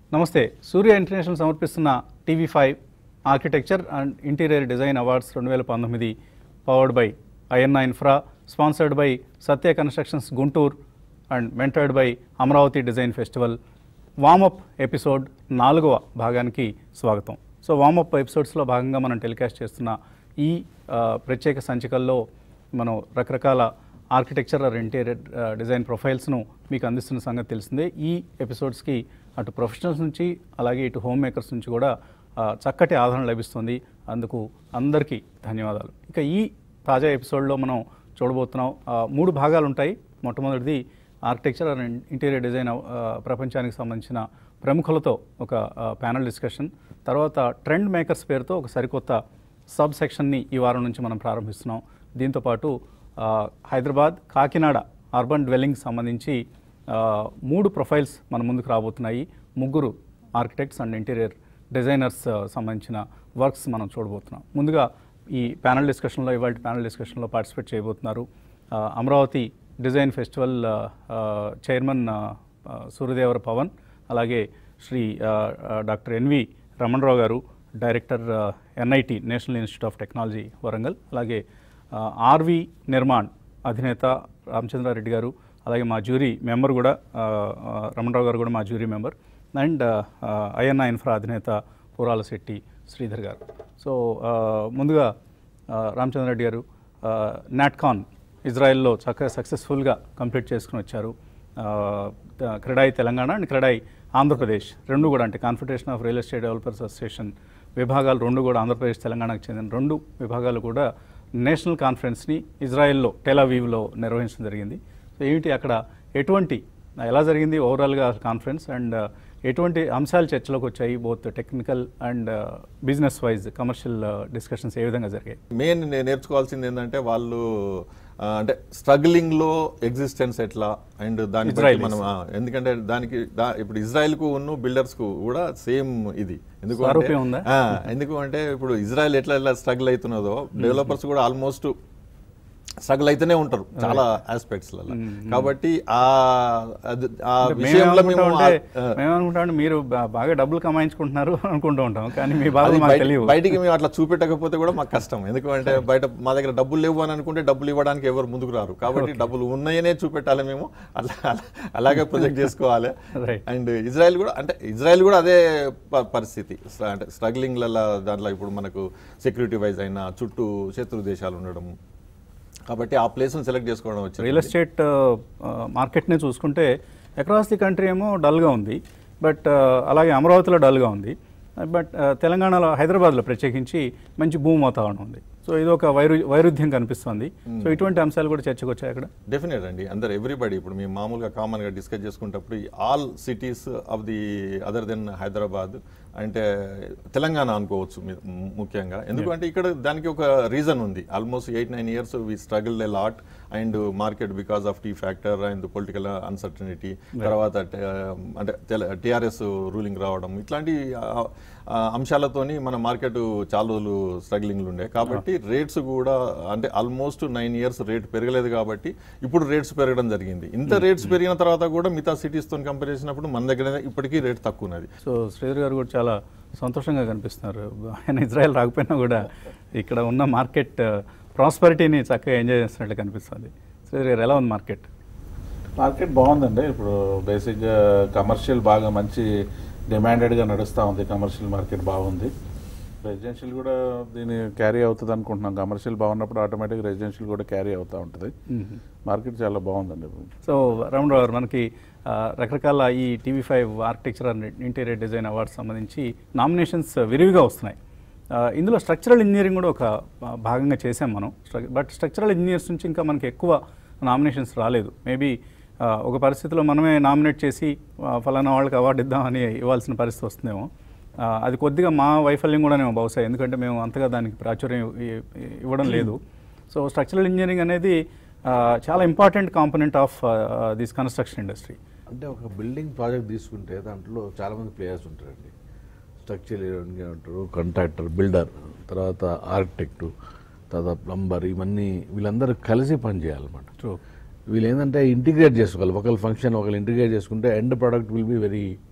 నమస్తే సూర్య ఇంటర్నేషనల్ సమర్పిస్తున్న TV five architecture and interior design awards రెండు వేల పంతొమ్మిది powered by INI infra sponsored by Satya constructions Guntur and mentored by Amaravati design festival warm up episode నాలుగవ భాగానికి స్వాగతం సో వామప్ ఎపిసోడ్స్లో భాగంగా మనం టెలికాస్ట్ చేస్తున్న ఈ ఆ, ప్రత్యేక సంచికల్లో మనం రకరకాల ఆర్కిటెక్చర్ ఆర్ ఇంటీరియర్ డిజైన్ ప్రొఫైల్స్ను మీకు అందిస్తున్న సంగతి తెలిసిందే ఈ ఎపిసోడ్స్కి అటు ప్రొఫెషనల్స్ నుంచి అలాగే ఇటు హోమ్ మేకర్స్ నుంచి కూడా ఆ, చక్కటి ఆదరణ లభిస్తుంది అందుకు అందరికీ ధన్యవాదాలు ఇక ఈ తాజా ఎపిసోడ్లో మనం చూడబోతున్నాం ఆ, మూడు భాగాలు ఉంటాయి మొట్టమొదటిది ఆర్కిటెక్చర్ అండ్ ఇంటీరియర్ డిజైన్ ఆ, ప్రపంచానికి సంబంధించిన ప్రముఖులతో ఒక ప్యానల్ డిస్కషన్ తర్వాత ట్రెండ్ మేకర్స్ పేరుతో ఒక సరికొత్త సబ్ సెక్షన్ని ఈ వారం నుంచి మనం ప్రారంభిస్తున్నాం దీంతోపాటు ఆ, హైదరాబాద్ కాకినాడ అర్బన్ డ్వెల్లింగ్ సంబంధించి ఆ, మూడు ప్రొఫైల్స్ మన ముందుకు రాబోతున్నాయి ముగ్గురు ఆర్కిటెక్ట్స్ అండ్ ఇంటీరియర్ డిజైనర్స్ ఆ, సంబంధించిన వర్క్స్ మనం చూడబోతున్నాం ముందుగా ఈ ప్యానల్ డిస్కషన్లో ఇవాళ ప్యానల్ డిస్కషన్లో పార్టిసిపేట్ చేయబోతున్నారు ఆ, అమరావతి డిజైన్ ఫెస్టివల్ ఆ, ఆ, చైర్మన్ ఆ, ఆ, సూర్యదేవర పవన్ అలాగే శ్రీ ఆ, ఆ, doctor N V Ramanarao garu director NIT national institute of technology Warangal అలాగే ఆ, ఆర్వి నిర్మాణ్ అధినేత రామచంద్రారెడ్డి గారు అలాగే మా జ్యూరీ మెంబర్ కూడా ఆ, ఆ, రమణరావు గారు కూడా మా jury member and INI infra అధినేత పూరాల శెట్టి శ్రీధర్ గారు సో ఆ, ముందుగా ఆ, రామచంద్రారెడ్డి గారు ఆ, నాట్కాన్ ఇజ్రాయెల్లో చక్కగా సక్సెస్ఫుల్గా కంప్లీట్ చేసుకుని వచ్చారు ఆ, త- CREDAI Telangana and CREDAI Andhra Pradesh రెండు కూడా అంటే confederation of real estate developers association విభాగాలు రెండు కూడా ఆంధ్రప్రదేశ్ తెలంగాణకు చెందిన రెండు విభాగాలు కూడా నేషనల్ కాన్ఫరెన్స్ని ఇజ్రాయెల్లో టెలావీవ్లో నిర్వహించడం జరిగింది సో ఏమిటి అక్కడ ఎటువంటి ఎలా జరిగింది ఓవరాల్గా కాన్ఫరెన్స్ అండ్ ఎటువంటి అంశాలు చర్చలోకి వచ్చాయి both technical and business wise commercial discussions ఏ విధంగా జరిగాయి మెయిన్ నేను నేర్చుకోవాల్సింది ఏంటంటే వాళ్ళు ఆ, అంటే స్ట్రగ్లింగ్ లో ఎగ్జిస్టెన్స్ ఎట్లా అండ్ దాని బట్టి Israelis. మనం ఆ, ఎందుకంటే దానికి దా- ఇప్పుడు ఇజ్రాయెల్ కు ఉన్న బిల్డర్స్ కు కూడా సేమ్ ఇది ఎందుకు అంటే- సారూప్యం ఉందా? ఆ, ఎందుకు అంటే ఇప్పుడు ఇజ్రాయెల్ ఎట్లా ఎట్లా స్ట్రగుల్ అవుతున్నదో డెవలపర్స్ కూడా ఆల్మోస్ట్ స్ట్రగుల్ అయితేనే ఉంటారు చాలా ఆస్పెక్ట్స్ కాబట్టి ఆ అది- ఆ విషయంలో మేము మేమేమనుకుంటామంటే ఆ, మేమేమనుకుంటామంటే మీరు బా- బాగా డబ్బులు కమాయించుకుంటున్నారు అనుకుంటూ ఉంటాం కానీ మీ బాధ అది మాకు బయట- తెలియదు బయటికి మేము అట్లా చూపెట్టకపోతే కూడా మాకు కష్టం ఎందుకంటే బయట మా దగ్గర డబ్బులు లేవు అని అనుకుంటే డబ్బులు ఇవ్వడానికి ఎవరు ముందుకు రారు కాబట్టి డబ్బులు ఉన్నాయనే చూపెట్టాలి మేము అలా అలా- అలాగే ప్రొజెక్ట్ చేసుకోవాలి Right. అండ్ ఇజ్రాయెల్ కూడా అంటే ఇజ్రాయెల్ కూడా అదే ప- పరిస్థితి స్ట్ర- అంటే స్ట్రగ్లింగ్లలో దాంట్లో ఇప్పుడు మనకు సెక్యూరిటీ వైజ్ అయినా చుట్టూ శత్రు దేశాలు ఉండడం కాబట్టి ఆ ప్లేస్ని సెలెక్ట్ చేసుకోవడం వచ్చింది రియల్ ఎస్టేట్ మార్కెట్ని చూసుకుంటే అక్రాస్ ది కంట్రీ ఏమో డల్గా ఉంది బట్ అలాగే అమరావతిలో డల్గా ఉంది బట్ తెలంగాణలో హైదరాబాద్లో ప్రత్యేకించి మంచి భూమి వాతావరణం ఉంది సో ఇది ఒక వైరు వైరుధ్యం కనిపిస్తుంది సో ఇటువంటి అంశాలు కూడా చర్చకు వచ్చాయి అక్కడ డెఫినెట్ అండి అందరు ఎవ్రీబడి ఇప్పుడు మేము మామూలుగా కామన్గా డిస్కస్ చేసుకునేటప్పుడు all cities of the other then Hyderabad అంటే తెలంగాణ అనుకోవచ్చు మీ- ము- ముఖ్యంగా ఎందుకంటే ఇక్కడ దానికి ఒక రీజన్ ఉంది almost eight nine years we struggle a lot and market because of T factor and political uncertainty తర్వాత ట- అంటే టిఆర్ఎస్ రూలింగ్ రావడం ఇట్లాంటి ఆ, ఆ, అంశాలతోని మన మార్కెట్ చాలా రోజులు స్ట్రగ్లింగ్లు ఉండే కాబట్టి రేట్స్ కూడా అంటే ఆల్మోస్ట్ నైన్ ఇయర్స్ రేట్ పెరగలేదు కాబట్టి ఇప్పుడు రేట్స్ పెరగడం జరిగింది ఇంత రేట్స్ పెరిగిన తర్వాత కూడా మిగతా సిటీస్తో కంపేర్ చేసినప్పుడు మన దగ్గర ఇప్పటికీ రేట్ తక్కువ ఉన్నది సో శ్రీధర్ గారు కూడా చాలా సంతోషంగా కనిపిస్తున్నారు ఆయన ఇజ్రాయెల్ రాకపోయినా కూడా ఇక్కడ ఉన్న మార్కెట్ ప్రాస్పరిటీని చక్కగా ఎంజాయ్ చేస్తున్నట్లు కనిపిస్తుంది శ్రీధర్ గారు ఎలా ఉంది మార్కెట్ మార్కెట్ బాగుందండి ఇప్పుడు బేసిక్గా కమర్షియల్ బాగా మంచి డిమాండెడ్గా నడుస్తూ ఉంది కమర్షియల్ మార్కెట్ బాగుంది రెసిడెన్షియల్ కూడా దీన్ని క్యారీ అవుతుంది అనుకుంటున్నాం కమర్షియల్ బాగున్నప్పుడు ఆటోమేటిక్ రెసిడెన్షియల్ కూడా క్యారీ అవుతూ ఉంటుంది మార్కెట్ చాలా బాగుందండి సో రమణరావు గారు మనకి ఆ, రకరకాల ఈ TV five architecture and interior design awards సంబంధించి నామినేషన్స్ విరివిగా వస్తున్నాయి ఆ, ఇందులో స్ట్రక్చరల్ ఇంజనీరింగ్ కూడా ఒక ఆ, భాగంగా చేసాం మనం స్ట్రక్- బట్ స్ట్రక్చరల్ ఇంజనీర్స్ నుంచి ఇంకా మనకి ఎక్కువ నామినేషన్స్ రాలేదు మేబీ ఒక పరిస్థితిలో మనమే నామినేట్ చేసి ఆ, ఫలానా వాళ్ళకి అవార్డు ఇద్దామని ఇవ్వాల్సిన పరిస్థితి వస్తుందేమో ఆ, అది కొద్దిగా మా వైఫల్యం కూడా నేను బహుశా ఎందుకంటే మేము అంతగా దానికి ప్రాచుర్యం ఇ- ఇ- ఇవ్వడం లేదు సో స్ట్రక్చరల్ ఇంజనీరింగ్ అనేది ఆ, చాలా important component of this construction industry అంటే ఒక బిల్డింగ్ ప్రాజెక్ట్ తీసుకుంటే దాంట్లో చాలా మంది ప్లేయర్స్ ఉంటారండి స్ట్రక్చర్ ఉంటారు కాంట్రాక్టర్ బిల్డర్ తర్వాత ఆర్కిటెక్ట్ తర్వాత ప్లంబర్ ఇవన్నీ వీళ్ళందరూ కలిసి పనిచేయాలన్నమాట ట్రూ వీళ్ళు ఏంటంటే ఇంటిగ్రేట్ చేసుకోవాలి ఒకళ్ళ ఫంక్షన్ ఒకళ్ళు ఇంటిగ్రేట్ చేసుకుంటే end product will be very good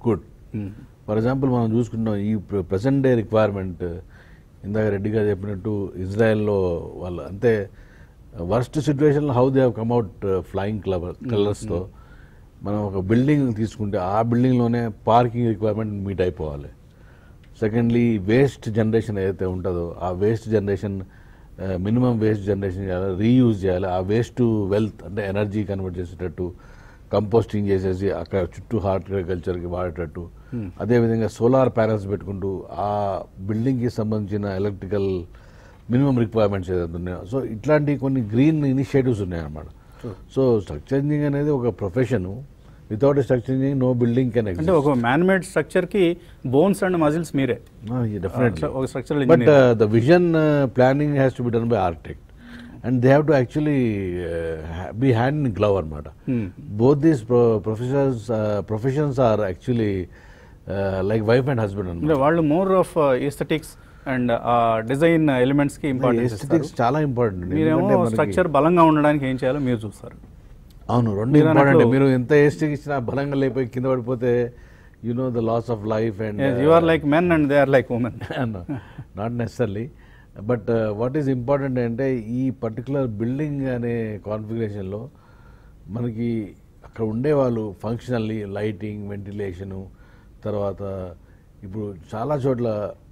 for example మనం చూసుకుంటాం ఈ ప్రజెంట్ డే రిక్వైర్మెంట్ ఇందాక రెడ్డి గారు చెప్పినట్టు ఇజ్రాయెల్లో వాళ్ళు అంతే వర్స్ట్ సిచ్యువేషన్లో how they have come out flying క్లబర్ కలర్స్తో మనం ఒక బిల్డింగ్ తీసుకుంటే ఆ బిల్డింగ్లోనే పార్కింగ్ రిక్వైర్మెంట్ మీట్ అయిపోవాలి సెకండ్లీ వేస్ట్ జనరేషన్ ఏదైతే ఉంటుందో ఆ waste generation minimum waste generation చేయాలి రీయూజ్ చేయాలి ఆ వేస్ట్ వెల్త్ అంటే ఎనర్జీ కన్వర్ట్ చేసేటట్టు కంపోస్టింగ్ చేసేసి అక్కడ చుట్టూ హార్టికల్చర్కి వాడేటట్టు అదేవిధంగా సోలార్ ప్యానల్స్ పెట్టుకుంటూ ఆ బిల్డింగ్కి సంబంధించిన ఎలక్ట్రికల్ మినిమం రిక్వైర్మెంట్స్ ఏదైతే ఉన్నాయో సో ఇట్లాంటి కొన్ని గ్రీన్ ఇనిషియేటివ్స్ ఉన్నాయన్నమాట సో స్ట్రక్చర్ ఇంజనీరింగ్ అనేది ఒక profession without structure engineering no building can అంటే ఒక మ్యాన్మేడ్ స్ట్రక్చర్ కి బోన్స్ అండ్ మజిల్స్ మీరే డెఫినెట్లీ ఒక structural But uh, the vision uh, planning has to be done by architect, and they have to actually uh, ha- be hand in glove, anamata. Both these pro- professions uh, professions are actually uh, like wife and husband. అంటే anamata. వాళ్ళు more of aesthetics and design elements కి importance Aesthetics చాలా important మీరేమో structure బలంగా ఉండడానికి ఏం చేయాలో మీరు చూస్తారు అవును రెండు మీరు ఇంపార్టెంట్ అన్నట్లు- మీరు ఎంత ఏస్టిక్ ఇచ్చినా బలంగా లేకపోయి కింద పడిపోతే you know the loss of life and you are like men and they are like women not necessarily but what is important అంటే ఈ పర్టికులర్ బిల్డింగ్ అనే కాన్ఫిగరేషన్లో మనకి అక్కడ ఉండేవాళ్ళు ఫంక్షనల్లీ లైటింగ్ వెంటిలేషను తర్వాత ఇప్పుడు చాలా చోట్ల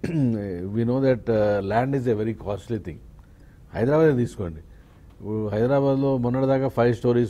we know that land is a very costly thing Hyderabad తీసుకోండి ఇప్పుడు హైదరాబాద్లో మొన్నటిదాకా five stories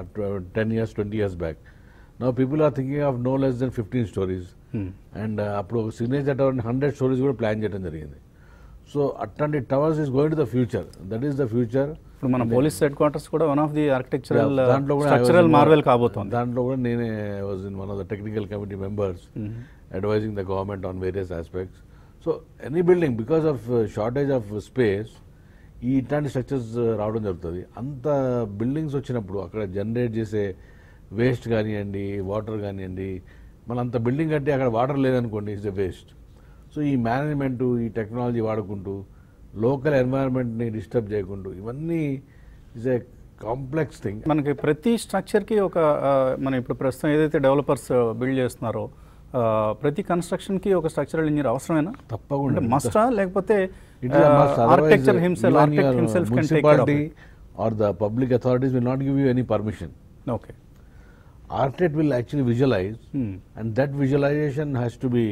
ten years twenty years back నా people are thinking of no less than fifteen stories and అప్పుడు సిగ్నేచర్ టవర్ హండ్రెడ్ స్టోరీస్ కూడా ప్లాన్ చేయడం జరిగింది so అట్లాంటి towers is going to the future that is the future ఇప్పుడు మన police headquarters కూడా one of the architectural దాంట్లో కూడా I was structural in- marvel కాబోతోంది దాంట్లో కూడా నేనే was in one of the technical committee members advising the government on various aspects so any building because of shortage of space ఈ ఇట్లాంటి structures రావడం జరుగుతుంది అంత బిల్డింగ్స్ వచ్చినప్పుడు అక్కడ జనరేట్ చేసే వేస్ట్ కానివ్వండి వాటర్ కానివ్వండి మన అంత బిల్డింగ్ కట్టి అక్కడ వాటర్ లేదనుకోండి ఇట్స్ ఎ వేస్ట్ సో ఈ మేనేజ్మెంట్ ఈ టెక్నాలజీ వాడుకుంటూ లోకల్ ఎన్వైరన్మెంట్ని డిస్టర్బ్ చేయకుండా ఇవన్నీ ఇస్ ఏ కాంప్లెక్స్ థింగ్ మనకి ప్రతి స్ట్రక్చర్కి ఒక ఆ, మనం ఇప్పుడు ప్రస్తుతం ఏదైతే డెవలపర్స్ బిల్డ్ చేస్తున్నారో ఆ, ప్రతి కన్స్ట్రక్షన్కి ఒక స్ట్రక్చరల్ ఇంజనీర్ అవసరమేనా తప్పకుండా అంటే మస్టా లేకపోతే It is a must. Otherwise, architecture himself even architect your himself can take care of municipality or the public authorities will not give you any permission. Okay Architect will actually visualize, and that visualization has to be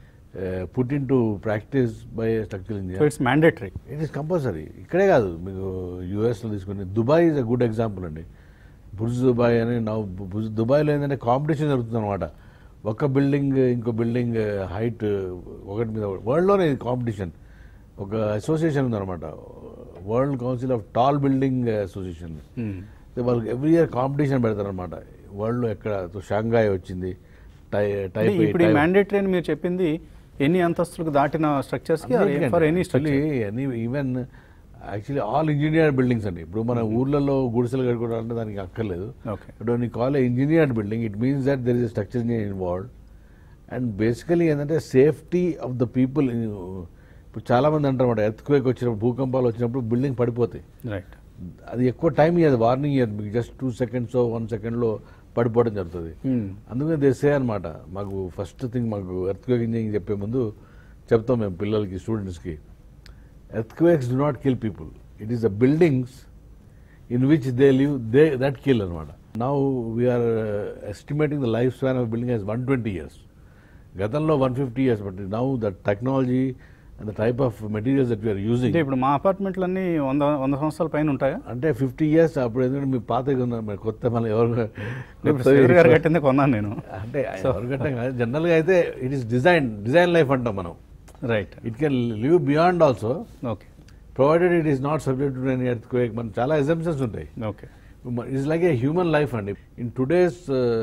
uh, put into practice by a structural so engineer. It's mandatory it is compulsory ఇక్కడే కాదు మీకు యూఎస్లో తీసుకుని Dubai is a good example అండి Burj Dubai అని నా Burj దుబాయ్లో ఏంటంటే కాంపిటీషన్ జరుగుతుంది అనమాట ఒక బిల్డింగ్ ఇంకో బిల్డింగ్ హైట్ ఒకటి మీద వరల్డ్లోనే ఇది కాంపిటీషన్ ఒక అసోసియేషన్ ఉందన్నమాట world council of tall building association వాళ్ళు ఎవ్రీ ఇయర్ కాంపిటీషన్ పెడతారనమాట వరల్డ్లో ఎక్కడ సో షాంఘాయ్ వచ్చింది టై టైప్ ఇప్పుడు ఈ మ్యాండేటరీ అని మీరు చెప్పింది ఎన్ని అంతస్తులకు దాటిన స్ట్రక్చర్స్కి for any structure any even actually all engineer buildings అండి ఇప్పుడు మన ఊర్లలో గుడిసెలు కట్టుకోవడానికి దానికి అక్కర్లేదు okay but one call engineered building it means that there is structure engineer involved and basically ఏంటంటే సేఫ్టీ ఆఫ్ ద పీపుల్ ఇప్పుడు చాలా మంది అంటారన్నమాట ఎర్త్ క్వేక్ వచ్చినప్పుడు భూకంపాలు వచ్చినప్పుడు బిల్డింగ్ పడిపోతాయి రైట్ అది ఎక్కువ టైం ఇవ్వదు వార్నింగ్ ఇవ్వదు మీకు జస్ట్ టూ సెకండ్స్ వన్ సెకండ్లో పడిపోవడం జరుగుతుంది అందుకని దేసే అనమాట మాకు ఫస్ట్ థింగ్ మాకు ఎర్త్ క్వేక్ ఇంజనీరింగ్ చెప్పే ముందు చెప్తాం మేము పిల్లలకి స్టూడెంట్స్కి earthquakes do not kill people it is the buildings in which they live they that kill అనమాట now we're estimating the life span of building has one twenty years గతంలో one fifty years but now the technology and the type of materials that we're using అంటే ఇప్పుడు మా అపార్ట్మెంట్లన్నీ వంద వంద సంవత్సరాల పైన ఉంటాయా అంటే ఫిఫ్టీ ఇయర్స్ అప్పుడు ఎందుకంటే మీ పాత ఉన్నారు మరి కొత్త మళ్ళీ ఎవరు ఇప్పుడు శ్రీధర్ గారు కట్టిందే కొన్నాను నేను అంటే ఎవరు కట్టం కాదు జనరల్గా అయితే it is design design life అంటాం మనం right it can live beyond also okay provided it is not subject to any earthquake మన చాలా ఎగ్జామ్షన్స్ ఉంటాయి okay it's like a human life అండి ఇన్ టుడేస్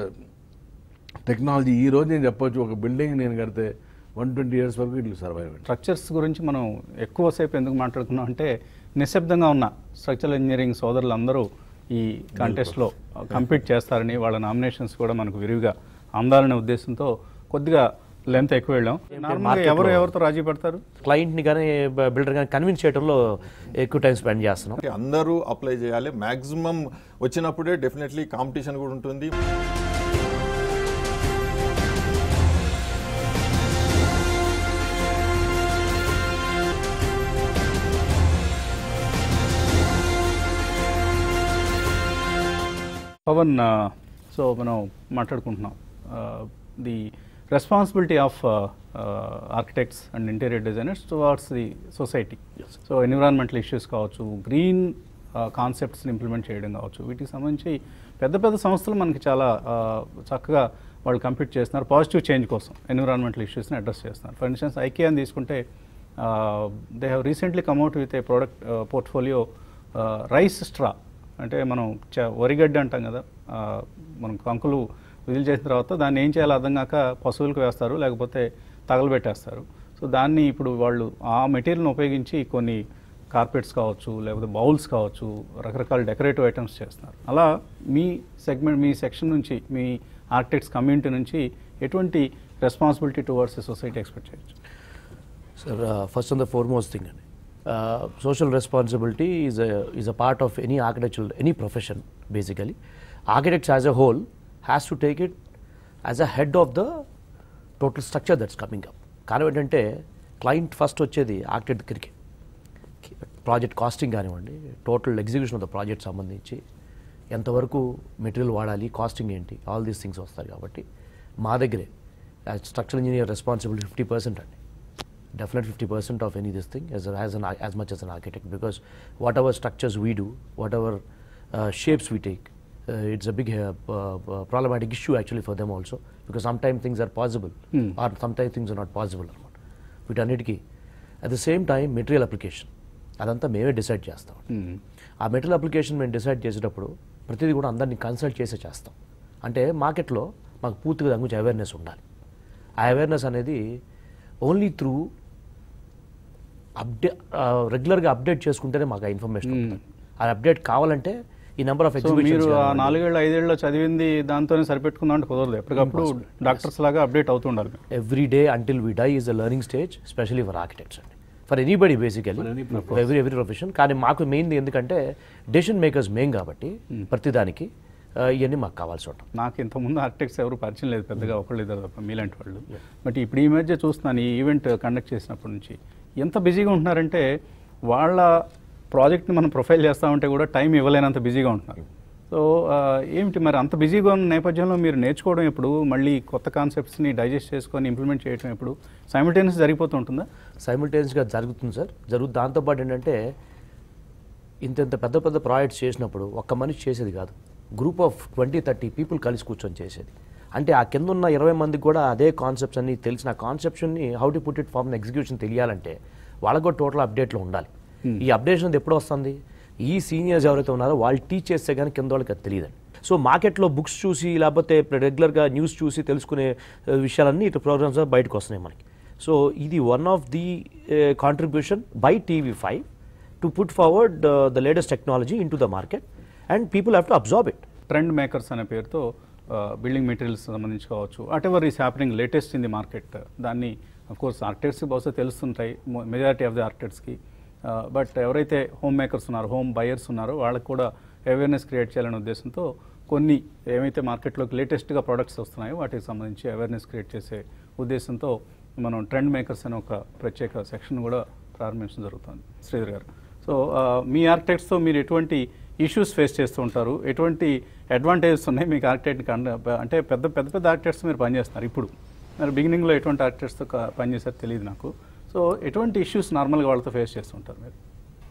టెక్నాలజీ ఈ రోజు నేను చెప్పొచ్చు ఒక బిల్డింగ్ నేను కడితే వన్ ట్వంటీ ఇయర్స్ వరకు ఇట్ సర్వైవ్ అండి స్ట్రక్చర్స్ గురించి మనం ఎక్కువసేపు ఎందుకు మాట్లాడుకున్నాం అంటే నిశ్శబ్దంగా ఉన్న స్ట్రక్చరల్ ఇంజనీరింగ్ సోదరులు అందరూ ఈ కాంటెస్ట్లో కంపీట్ చేస్తారని వాళ్ళ నామినేషన్స్ కూడా మనకు విరివిగా అందాలనే ఉద్దేశంతో కొద్దిగా లెంత్ ఎక్కువ వెళ్ళాం నార్మల్గా ఎవరు ఎవరితో రాజీ పడతారు క్లయింట్ని కానీ బిల్డర్ కానీ కన్విన్స్ చేయడంలో ఎక్కువ టైం స్పెండ్ చేస్తున్నాం అంటే అందరూ అప్లై చేయాలి మాక్సిమం వచ్చినప్పుడే డెఫినెట్లీ కాంపిటీషన్ కూడా ఉంటుంది పవన్ సో మనం మాట్లాడుకుంటున్నాం the responsibility of architects and interior designers towards the society so environmental issues కావచ్చు గ్రీన్ కాన్సెప్ట్స్ని ఇంప్లిమెంట్ చేయడం కావచ్చు వీటికి సంబంధించి పెద్ద పెద్ద సంస్థలు మనకి చాలా uh, చక్కగా వాళ్ళు కంప్లీట్ చేస్తున్నారు పాజిటివ్ చేంజ్ కోసం ఎన్విరాన్మెంటల్ ఇష్యూస్ని అడ్రస్ చేస్తున్నారు ఫర్ ఇన్స్టెన్స్ ఐకియాని తీసుకుంటే they have recently come out with a product portfolio rice straw అంటే మనం చ వరిగడ్డి అంటాం కదా ఆ, మనం కంకులు విధులు చేసిన తర్వాత దాన్ని ఏం చేయాలో అర్థం కాక పశువులకు వేస్తారు లేకపోతే తగలబెట్టేస్తారు సో దాన్ని ఇప్పుడు వాళ్ళు ఆ మెటీరియల్ని ఉపయోగించి కొన్ని కార్పెట్స్ కావచ్చు లేకపోతే బౌల్స్ కావచ్చు రకరకాల డెకరేటివ్ ఐటమ్స్ చేస్తున్నారు అలా మీ సెగ్మెంట్ మీ సెక్షన్ నుంచి మీ ఆర్కిటెక్ట్స్ కమ్యూనిటీ నుంచి ఎటువంటి రెస్పాన్సిబిలిటీ టువర్డ్స్ సొసైటీ ఎక్స్పెక్ట్ చేయొచ్చు sir first and the foremost thing అండి social responsibility is is a part of any architecture any profession basically architects as a whole has to take it as a head of the total structure that's coming up కారణం ఏంటంటే client first వచ్చేది architect దగ్గరికి project costing కానివ్వండి total execution of the project సంబంధించి ఎంతవరకు material వాడాలి casting ఏంటి all these things వస్తాయి కాబట్టి మా దగ్గరే structure engineer responsibility fifty percent అండి definite 50% of any this thing as, a, as, an, ar- as much as an architect because whatever structures we do, whatever uh, shapes we take, uh, it's a big uh, uh, problematic issue actually for them also because sometimes things are possible or sometimes things are not possible అనమాట వీటన్నిటికీ at the same time material application అదంతా మేమే decide చేస్తాం ఆ material application మేము decide చేసేటప్పుడు ప్రతిదీ కూడా అందరినీ కన్సల్ట్ చేసే చేస్తాం అంటే మార్కెట్లో మాకు పూర్తిగా దాని గురించి అవేర్నెస్ ఉండాలి ఆ అవేర్నెస్ అనేది ఓన్లీ త్రూ అప్డే రెగ్యులర్గా అప్డేట్ చేసుకుంటేనే మాకు ఆ ఇన్ఫర్మేషన్ ఉంటుంది ఆ అప్డేట్ కావాలంటే ఈ నెంబర్ ఆఫ్ సో మీరు ఆ ఎగ్జిబిషన్స్ నాలుగేళ్ళు ఐదేళ్ళు చదివింది దాంతోనే సరిపెట్టుకుందాం అంటే కుదరదు ఎప్పటికప్పుడు డాక్టర్స్ లాగా అప్డేట్ అవుతుండాలి మీరు. Every day until we die is a learning stage specially for architects అండి for anybody basically every every profession కానీ మాకు మెయిన్ ఎందుకంటే డెసిషన్ మేకర్స్ మెయిన్ కాబట్టి ప్రతిదానికి ఆ, ఇవన్నీ మాకు కావాల్సి ఉంటాం నాకు ఇంతకుముందు ఆర్కిటెక్ట్స్ ఎవరు పరిచయం లేదు పెద్దగా ఒకళ్ళు ఇద్దరు తప్ప మీలాంటి వాళ్ళు బట్ ఇప్పుడు ఈ మధ్య చూస్తున్నాను ఈ ఈవెంట్ కండక్ట్ చేసినప్పటి నుంచి ఎంత బిజీగా ఉంటున్నారంటే వాళ్ళ ప్రాజెక్ట్ని మనం ప్రొఫైల్ చేస్తా ఉంటే కూడా టైం ఇవ్వలేనంత బిజీగా ఉంటున్నారు సో ఆ, ఏమిటి మరి అంత బిజీగా ఉన్న నేపథ్యంలో మీరు నేర్చుకోవడం ఎప్పుడు మళ్ళీ కొత్త కాన్సెప్ట్స్ని డైజెస్ట్ చేసుకొని ఇంప్లిమెంట్ చేయడం ఎప్పుడు సైమిల్టేనియస్ జరిగిపోతూ ఉంటుందా సైమిల్టేనియస్గా జరుగుతుంది సార్ జరుగు దాంతోపాటు ఏంటంటే ఇంత ఇంత పెద్ద పెద్ద ప్రాజెక్ట్స్ చేసినప్పుడు ఒక్క మనిషి చేసేది కాదు group of twenty thirty people కలిసి కూర్చొని చేసేది అంటే ఆ కింద ఉన్న ఇరవై మందికి కూడా అదే కాన్సెప్ట్స్ అన్ని తెలిసిన కాన్సెప్షన్ని how to put it form execution తెలియాలంటే వాళ్ళకు కూడా టోటల్ అప్డేట్లో ఉండాలి ఈ అప్డేషన్ ఎప్పుడు వస్తుంది ఈ సీనియర్స్ ఎవరైతే ఉన్నారో వాళ్ళు టీచ్ చేస్తే కానీ కింద వాళ్ళకి అది తెలియదండి సో మార్కెట్లో బుక్స్ చూసి లేకపోతే రెగ్యులర్గా న్యూస్ చూసి తెలుసుకునే ఆ, విషయాలన్నీ ఇటు ప్రోగ్రామ్స్ బయటకు వస్తున్నాయి మనకి సో ఇది one of the contribution by TV five to put forward the latest technology into the market and people have to absorb it trend makers అనే పేరుతో బిల్డింగ్ మెటీరియల్స్ సంబంధించి కావచ్చు whatever is happening latest in the market దాన్ని of course ఆర్కిటెక్ట్స్కి బహుశా తెలుస్తుంటాయి majority of the ఆర్కిటెక్ట్స్కి but ఎవరైతే హోమ్ మేకర్స్ ఉన్నారో హోమ్ బయర్స్ ఉన్నారో వాళ్ళకి కూడా అవేర్నెస్ క్రియేట్ చేయాలనే ఉద్దేశంతో కొన్ని ఏమైతే మార్కెట్లోకి లేటెస్ట్గా ప్రొడక్ట్స్ వస్తున్నాయో వాటికి సంబంధించి అవేర్నెస్ క్రియేట్ చేసే ఉద్దేశంతో మనం ట్రెండ్ మేకర్స్ అనే ఒక ప్రత్యేక సెక్షన్ కూడా ప్రారంభించడం జరుగుతుంది శ్రీధర్ గారు సో ఆ, మీ ఆర్కిటెక్ట్స్తో మీరు ఎటువంటి ఇష్యూస్ ఫేస్ చేస్తూ ఉంటారు ఎటువంటి అడ్వాంటేజెస్ ఉన్నాయి మీకు ఆర్కిటెక్ట్ అంటే పెద్ద పెద్ద పెద్ద ఆర్కిటెక్ట్స్ మీరు పనిచేస్తున్నారు ఇప్పుడు మరి బిగినింగ్లో ఎటువంటి ఆర్కిటెక్ట్స్తో క- పనిచేశారో తెలియదు నాకు సో ఎటువంటి ఇష్యూస్ నార్మల్గా వాళ్ళతో ఫేస్ చేస్తుంటారు మీరు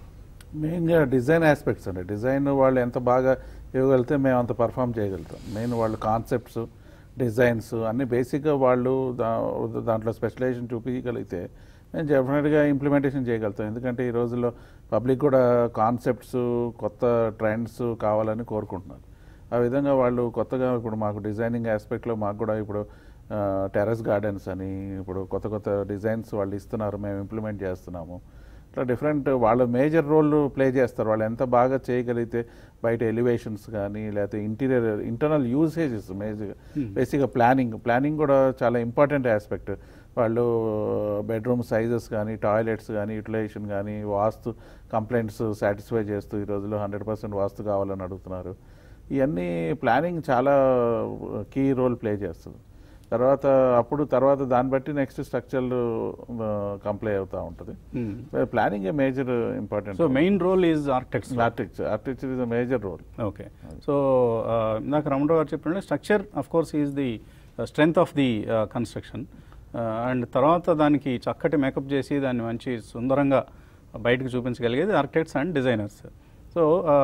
మెయిన్గా డిజైన్ ఆస్పెక్ట్స్ అండి డిజైన్ వాళ్ళు ఎంత బాగా ఇవ్వగలిగితే మేము అంత పర్ఫామ్ చేయగలుగుతాం మెయిన్ వాళ్ళు కాన్సెప్ట్స్ డిజైన్స్ అన్ని బేసిక్గా వాళ్ళు దా దాంట్లో స్పెషలైజేషన్ చూపించగలిగితే మేము డెఫినెట్గా ఇంప్లిమెంటేషన్ చేయగలుగుతాం ఎందుకంటే ఈ రోజుల్లో పబ్లిక్ కూడా కాన్సెప్ట్స్ కొత్త ట్రెండ్స్ కావాలని కోరుకుంటున్నారు ఆ విధంగా వాళ్ళు కొత్తగా ఇప్పుడు మాకు డిజైనింగ్ ఆస్పెక్ట్లో మాకు కూడా ఇప్పుడు టెర్రస్ గార్డెన్స్ అని ఇప్పుడు కొత్త కొత్త డిజైన్స్ వాళ్ళు ఇస్తున్నారు మేము ఇంప్లిమెంట్ చేస్తున్నాము ఇట్లా డిఫరెంట్ వాళ్ళు మేజర్ రోల్ ప్లే చేస్తారు వాళ్ళు ఎంత బాగా చేయగలిగితే బయట ఎలివేషన్స్ కానీ లేకపోతే ఇంటీరియర్ ఇంటర్నల్ యూసేజెస్ మేజర్ బేసిక్గా ప్లానింగ్ ప్లానింగ్ కూడా చాలా ఇంపార్టెంట్ ఆస్పెక్ట్ వాళ్ళు బెడ్రూమ్ సైజెస్ కానీ టాయిలెట్స్ కానీ యూటిలైజేషన్ కానీ వాస్తు కంప్లైంట్స్ సాటిస్ఫై చేస్తూ ఈ రోజుల్లో హండ్రెడ్ పర్సెంట్ వాస్తు కావాలని అడుగుతున్నారు ఇవన్నీ ప్లానింగ్ చాలా కీ రోల్ ప్లే చేస్తుంది తర్వాత అప్పుడు తర్వాత దాన్ని బట్టి నెక్స్ట్ స్ట్రక్చర్ కంప్లై అవుతూ ఉంటుంది planning a major important so main role is architects architecture architecture is a major role okay so ఇందాక రమణరావు గారు చెప్పినట్టు structure of course is the strength of the construction and తర్వాత దానికి చక్కటి మేకప్ చేసి దాన్ని మంచి సుందరంగా బయటకు చూపించగలిగేది ఆర్కిటెక్ట్స్ అండ్ డిజైనర్స్ సో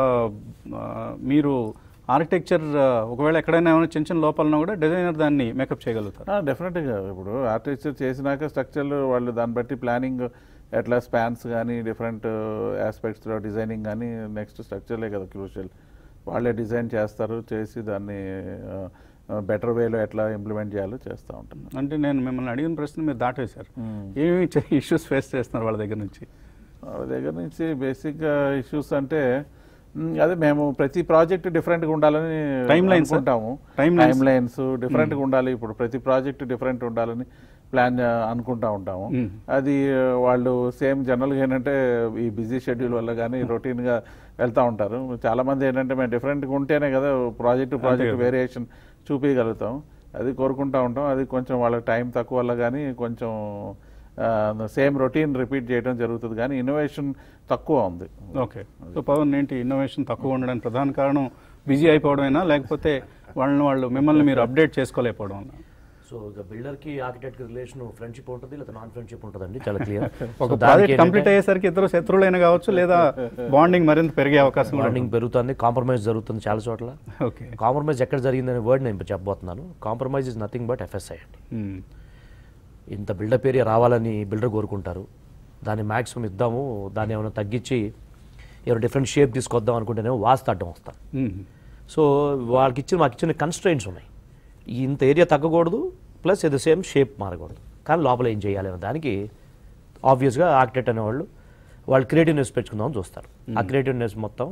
మీరు ఆర్కిటెక్చర్ ఒకవేళ ఎక్కడైనా ఏమైనా చిన్న చిన్న లోపాలన్నా కూడా డిజైనర్ దాన్ని మేకప్ చేయగలుగుతారు డెఫినెట్గా ఇప్పుడు ఆర్టిక్చర్ చేసినాక స్ట్రక్చర్లు వాళ్ళు దాన్ని బట్టి ప్లానింగ్ ఎట్లా స్పాన్స్ కానీ డిఫరెంట్ ఆస్పెక్ట్స్లో డిజైనింగ్ కానీ నెక్స్ట్ స్ట్రక్చర్లే కదా క్రూషియల్ వాళ్ళే డిజైన్ చేస్తారు చేసి దాన్ని బెటర్ వేలో ఎట్లా ఇంప్లిమెంట్ చేయాలో చేస్తూ ఉంటారు అంటే నేను మిమ్మల్ని అడిగిన ప్రశ్న మీరు దాటేశారు ఏమేమి ఇష్యూస్ ఫేస్ చేస్తున్నారు వాళ్ళ దగ్గర నుంచి వాళ్ళ దగ్గర నుంచి బేసిక్గా ఇష్యూస్ అంటే మ్, అదే మేము ప్రతి ప్రాజెక్ట్ డిఫరెంట్గా ఉండాలని Timelines, sir. అనుకుంటాము Timelines. టైమ్ లైన్స్ డిఫరెంట్గా ఉండాలి ఇప్పుడు ప్రతి ప్రాజెక్ట్ డిఫరెంట్ ఉండాలని ప్లాన్ అనుకుంటా ఉంటాము Mm. అది ఆ, వాళ్ళు సేమ్ జనరల్గా ఏంటంటే ఈ బిజీ షెడ్యూల్ వల్ల కానీ రొటీన్గా వెళ్తూ ఉంటారు చాలా మంది ఏంటంటే మేము డిఫరెంట్గా ఉంటేనే కదా ప్రాజెక్ట్ ప్రాజెక్ట్ కదా. వేరియేషన్ చూపించగలుగుతాం అది కోరుకుంటా ఉంటాం అది కొంచెం వాళ్ళకి టైం తక్కువ వల్ల కానీ కొంచెం సేమ్ రొటీన్ రిపీట్ చేయడం జరుగుతుంది కానీ ఇన్నోవేషన్ తక్కువ ఉంది ఓకే సో పవన్ ఏంటి ఇన్నోవేషన్ తక్కువ ఉండడానికి ప్రధాన కారణం బిజీ అయిపోవడమేనా లేకపోతే వాళ్ళని వాళ్ళు మిమ్మల్ని మీరు అప్డేట్ చేసుకోలేకపోవడం వల్ల సో ఇక బిల్డర్ కి ఆర్కిటెక్ట్ రిలేషన్ ఫ్రెండ్షిప్ ఉంటుంది లేదా నాన్ ఫ్రెండ్షిప్ ఉంటుందండి చాలా క్లియర్ ఒక ప్రాజెక్ట్ కంప్లీట్ అయ్యేసరికి ఇద్దరు శత్రువులైన కావచ్చు లేదా బాండింగ్ మరింత పెరిగే అవకాశం కూడా బాండింగ్ పెరుగుతుంది కాంప్రమైజ్ జరుగుతుంది చాలా చోట్ల ఓకే కాంప్రమైజ్ ఎక్కడ జరిగిందనే వర్డ్ నేను ఇప్పుడు చెప్పబోతున్నాను compromise is nothing but FSI అండి ఇంత బిల్డప్ ఏరియా రావాలని బిల్డర్ కోరుకుంటారు దాన్ని మ్యాక్సిమం ఇద్దాము దాన్ని ఏమైనా తగ్గించి ఏమైనా డిఫరెంట్ షేప్ తీసుకొద్దాం అనుకుంటేనేమో వాస్తు అడ్డం వస్తాను సో వాళ్ళకి ఇచ్చిన మాకు ఇచ్చిన కన్స్ట్రైంట్స్ ఉన్నాయి ఇంత ఏరియా తగ్గకూడదు ప్లస్ ఇది సేమ్ షేప్ మారకూడదు కానీ లోపల ఏం చేయాలి అనే దానికి ఆబ్వియస్గా ఆర్కిటెక్ట్ అనేవాళ్ళు వాళ్ళు క్రియేటివ్నెస్ పెంచుకుందామని చూస్తారు ఆ క్రియేటివ్నెస్ మొత్తం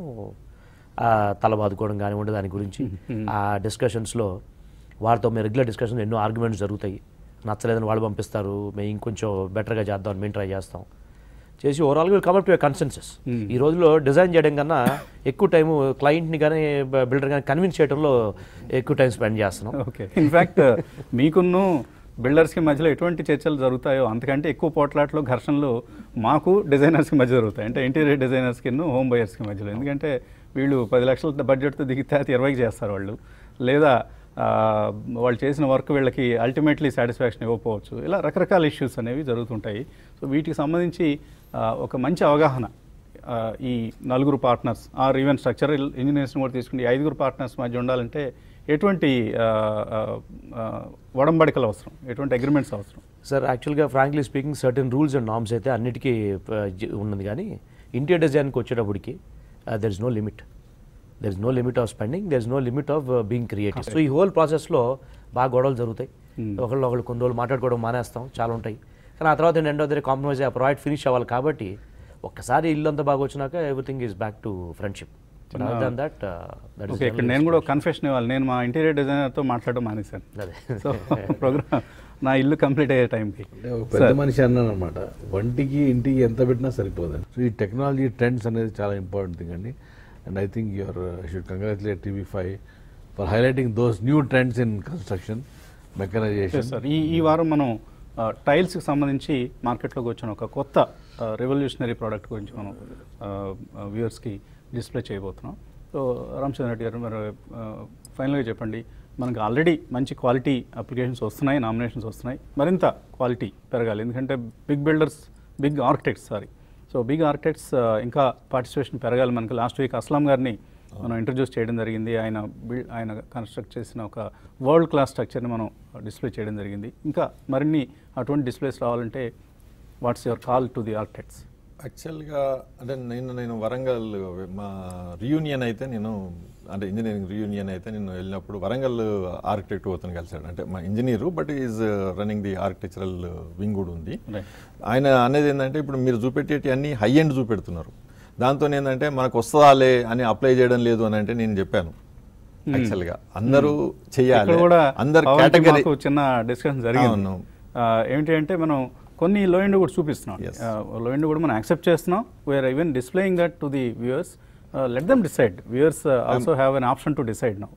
ఆ, తల బాదుకోవడం కానివ్వండి దాని గురించి ఆ డిస్కషన్స్లో వాళ్ళతో మేము రెగ్యులర్ డిస్కషన్ ఎన్నో ఆర్గ్యుమెంట్స్ జరుగుతాయి నచ్చలేదని వాళ్ళు పంపిస్తారు మేము ఇంకొంచెం బెటర్గా చేద్దాం మేము ట్రై చేస్తాం చేసి ఓవరాల్గా కమర్ టు కన్సెన్సస్ ఈ రోజులో డిజైన్ చేయడం కన్నా ఎక్కువ టైం క్లయింట్ని కానీ బిల్డర్ కానీ కన్విన్స్ చేయడంలో ఎక్కువ టైం స్పెండ్ చేస్తున్నాం ఓకే ఇన్ఫ్యాక్ట్ మీకును బిల్డర్స్కి మధ్యలో ఎటువంటి చర్చలు జరుగుతాయో అంతకంటే ఎక్కువ పోట్లాట్లు ఘర్షణలు మాకు డిజైనర్స్కి మధ్య జరుగుతాయి అంటే ఇంటీరియర్ డిజైనర్స్కి హోమ్ బయర్స్కి మధ్యలో ఎందుకంటే వీళ్ళు పది లక్షల బడ్జెట్తో దిగితే అది ఇరవైకి చేస్తారు వాళ్ళు లేదా ఆ, వాళ్ళు చేసిన వర్క్ వీళ్ళకి అల్టిమేట్లీ సాటిస్ఫాక్షన్ ఇవ్వకపోవచ్చు ఇలా రకరకాల ఇష్యూస్ అనేవి జరుగుతుంటాయి సో వీటికి సంబంధించి ఆ, ఒక మంచి అవగాహన ఆ, ఈ నలుగురు పార్ట్నర్స్ ఆర్ ఈవెన్ స్ట్రక్చరల్ ఇంజనీర్స్ని కూడా తీసుకుంటే ఈ ఐదుగురు పార్ట్నర్స్ మధ్య ఉండాలంటే ఎటువంటి ఆ, ఆ, ఆ, ఒడంబడికలు అవసరం ఎటువంటి అగ్రిమెంట్స్ అవసరం సార్ యాక్చువల్గా frankly speaking certain rules and norms అయితే అన్నిటికీ ఆ, జ- ఉన్నది కానీ ఇంటీరియర్ డిజైన్కి వచ్చేటప్పటికి there is no limit there is no limit of spending there is no limit of being creative so ఈ హోల్ ప్రాసెస్లో బాగా గొడవలు జరుగుతాయి ఒకళ్ళు ఒకళ్ళు కొన్ని రోజులు మాట్లాడుకోవడం మానేస్తాం చాలా ఉంటాయి కానీ ఆ తర్వాత ఎండ్ ఆఫ్ ద కాంప్రమైజ్ ఆ ప్రాజెక్ట్ ఫినిష్ అవ్వాలి కాబట్టి ఒక్కసారి ఇల్లు అంతా బాగా వచ్చినాక everything is back to friendship that that okay ఇక్కడ నేను కూడా కన్ఫెషన్ ఇవ్వాలి నేను మా ఇంటీరియర్ డిజైనర్తో మాట్లాడడం మానేశాను అదే సో ప్రోగ్రామ్ నా ఇల్లు కంప్లీట్ అయ్యే టైంకి అంటే ఒక పెద్ద మనిషి అన్నాను అనమాట వంటికి ఇంటికి ఎంత పెట్టినా సరిపోదండి సో ఈ టెక్నాలజీ ట్రెండ్స్ అనేది చాలా ఇంపార్టెంట్ థింగ్ అండి and I think your should congratulate TV five for highlighting those new trends in construction mechanization sir ఈ ఈ వారం మనం ఆ, టైల్స్కి సంబంధించి మార్కెట్లోకి వచ్చిన ఒక కొత్త రెవల్యూషనరీ ప్రోడక్ట్ గురించి మనం వ్యూవర్స్కి డిస్ప్లే చేయబోతున్నాం సో రామచంద్ర రెడ్డి గారు మరి ఫైనల్గా చెప్పండి మనకు ఆల్రెడీ మంచి క్వాలిటీ అప్లికేషన్స్ వస్తున్నాయి నామినేషన్స్ వస్తున్నాయి మరింత క్వాలిటీ పెరగాలి ఎందుకంటే big builders big architects sorry so big architects ఇంకా పార్టిసిపేషన్ పెరగాలి మనకు లాస్ట్ వీక్ అస్లాం గారిని మనం ఇంట్రడ్యూస్ చేయడం జరిగింది ఆయన బిల్డ్ ఆయన కన్స్ట్రక్ట్ చేసిన ఒక వరల్డ్ క్లాస్ స్ట్రక్చర్ని మనం డిస్ప్లే చేయడం జరిగింది ఇంకా మరిన్ని అటువంటి డిస్ప్లేస్ రావాలంటే what's your call to the architects యాక్చువల్గా అంటే నేను నేను వరంగల్ మా రియూనియన్ అయితే నేను అంటే ఇంజనీరింగ్ రియూనియన్ అయితే నేను వెళ్ళినప్పుడు వరంగల్ ఆర్కిటెక్ట్ అతను కలిశాడు అంటే మా engineer but is running the architectural wing కూడా ఉంది Right. ఆయన అనేది ఏంటంటే ఇప్పుడు మీరు చూపెట్టేటి అన్ని హై ఎండ్ చూపెడుతున్నారు దాంతో ఏంటంటే మనకు వస్తుందాలే అని అప్లై చేయడం లేదు అని అంటే నేను చెప్పాను యాక్చువల్గా అందరూ చేయాలి ఇక్కడ కూడా అందరు పవన్కి కేటగిరీ మాకు చిన్న డిస్కషన్ జరిగింది అవును. ఆ, ఏంటి అంటే మనం కొన్ని లో ఎండ్ కూడా చూపిస్తున్నాం Yes. లో ఎండ్ కూడా మనం యాక్సెప్ట్ చేస్తున్నాం we're even displaying that to the viewers let them decide viewers also have an option to decide now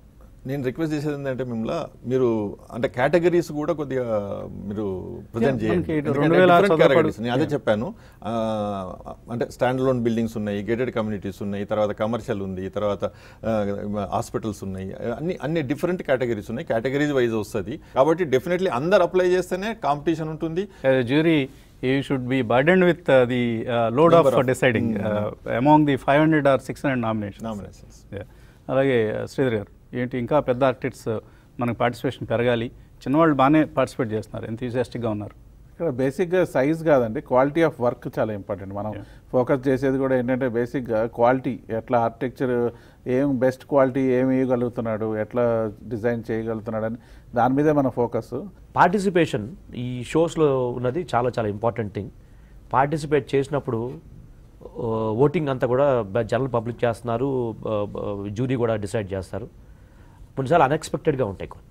నేను రిక్వెస్ట్ చేసేది ఏంటంటే మిమ్మల్ని మీరు అంటే కేటగిరీస్ కూడా కొద్దిగా మీరు ప్రజెంట్ Yeah, మనకి చేయండి రెండు వేల Different చదవబడు- categories. నేను అదే చెప్పాను ఆ, అంటే స్టాండ్ లోన్ బిల్డింగ్స్ ఉన్నాయి గేటెడ్ కమ్యూనిటీస్ ఉన్నాయి తర్వాత కమర్షియల్ ఉంది తర్వాత హాస్పిటల్స్ ఉన్నాయి అన్ని అన్ని డిఫరెంట్ కేటగిరీస్ ఉన్నాయి కేటగిరీస్ వైజ్ వస్తుంది కాబట్టి డెఫినెట్లీ అందరు అప్లై చేస్తేనే కాంపిటీషన్ ఉంటుంది jury you should be burden with the load of Number of- deciding among the five hundred or six hundred nomination nominations అలాగే శ్రీధర్ గారు ఏంటి ఇంకా పెద్ద ఆర్టిస్ట్స్ మనకు పార్టిసిపేషన్ పెరగాలి చిన్నవాళ్ళు బాగానే పార్టిసిపేట్ చేస్తున్నారు ఎంతూజియాస్టిక్గా ఉన్నారు ఇక్కడ బేసిక్గా సైజ్ కాదండి క్వాలిటీ ఆఫ్ వర్క్ చాలా ఇంపార్టెంట్ మనం ఫోకస్ చేసేది కూడా ఏంటంటే బేసిక్గా క్వాలిటీ ఎట్లా ఆర్కిటెక్చర్ ఏం బెస్ట్ క్వాలిటీ ఏం ఇవ్వగలుగుతున్నాడు ఎట్లా డిజైన్ చేయగలుగుతున్నాడు అని దాని మీదే మన ఫోకస్ పార్టిసిపేషన్ ఈ షోస్లో ఉన్నది చాలా చాలా ఇంపార్టెంట్ థింగ్ పార్టిసిపేట్ చేసినప్పుడు ఓటింగ్ అంతా కూడా జనరల్ పబ్లిక్ చేస్తున్నారు జూరీ కూడా డిసైడ్ చేస్తారు కొన్నిసార్లు అన్ఎక్స్పెక్టెడ్గా ఉంటాయి కొన్ని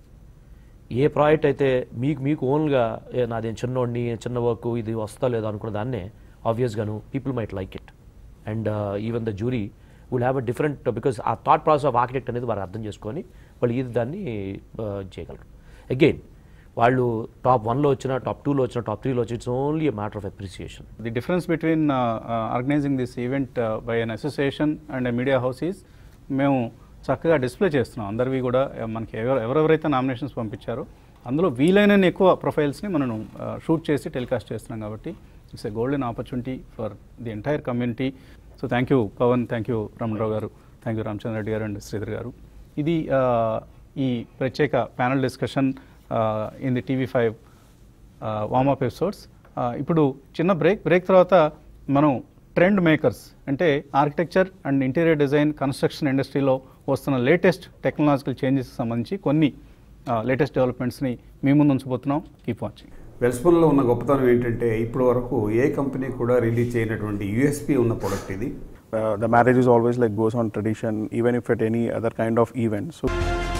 ఏ ప్రాజెక్ట్ అయితే మీకు మీకు ఓన్గా నాదేం చిన్నోడిని చిన్న వర్క్ ఇది వస్తా లేదో అనుకున్న దాన్నే ఆబ్వియస్గాను people might like it and even the jury will have a different because ah thought process of architect అనేది వారు అర్థం చేసుకొని వాళ్ళు ఇది దాన్ని uh, చేయగలరు అగైన్ వాళ్ళు టాప్ వన్లో వచ్చిన టాప్ టూలో వచ్చిన టాప్ త్రీలో వచ్చి it's only a matter of appreciation the difference between organizing this event by an association and media house is మేము చక్కగా డిస్ప్లే చేస్తున్నాం అందరివి కూడా uh, మనకి ఎవరు ఎవరెవరైతే నామినేషన్స్ పంపించారో అందులో వీలైనన్ని ఎక్కువ ప్రొఫైల్స్ని మనం షూట్ చేసి టెలికాస్ట్ చేస్తున్నాం కాబట్టి it's a golden opportunity for the entire community so thank you Pavan thank you Ramana Rao garu thank you Ramachandra Reddy గారు అండ్ శ్రీధర్ గారు ఇది uh, ఈ ప్రత్యేక panel discussion in the TV five warmup episodes ఇప్పుడు చిన్న బ్రేక్ బ్రేక్ తర్వాత మనం ట్రెండ్ మేకర్స్ అంటే architecture and interior design construction ఇండస్ట్రీలో వస్తున్న లేటెస్ట్ టెక్నాలజికల్ చేంజెస్కి సంబంధించి కొన్ని లేటెస్ట్ డెవలప్మెంట్స్ని మీ ముందు ఉంచబోతున్నాం కీప్ వాచింగ్ వెల్స్పూన్లో ఉన్న గొప్పతనం ఏంటంటే ఇప్పటి వరకు ఏ కంపెనీ కూడా రిలీజ్ చేయనటువంటి యూఎస్పి ఉన్న ప్రోడక్ట్ ఇది Uh, the marriage is always like goes on tradition even if at any other kind of event so